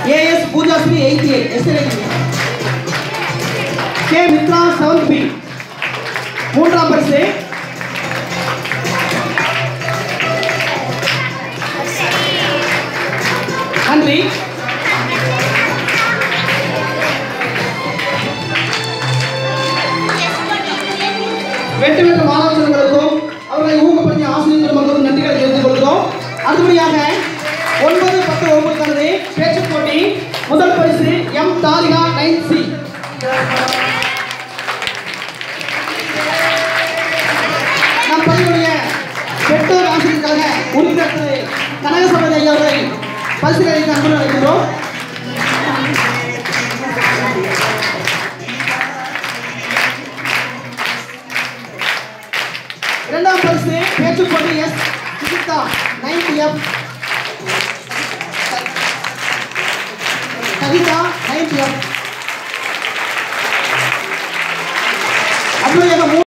as Poojashree eighty eight S T K Mithra seventh B மூன்றாம் பரிசு நன்றி வெற்றி பெற்ற மாணவர்களுக்கும் அவர்களை ஊக்கப்படுத்திய ஆசிரியர் பெருமக்களுக்கும் நன்றிகளை தெரிவித்துக் கொள்கிறோம் அடுத்தபடியாக ஒன்பது பத்து வகுப்புக்கானது பேச்சு போட்டி முதல் பரிசு எம் தாரிகா நைன் சி நம் பள்ளியுடைய பெற்றோர் ஆசிரியர் கழக உறுப்பினர் திரு கனகசபதி ஐயா அவர்களை பரிசு அளிக்க அன்புடன் அழைக்கின்றோம் இரண்டாம் பரிசு பேச்சு போட்டி S Sujitha ninth F Kavitha ninth F அப்படியே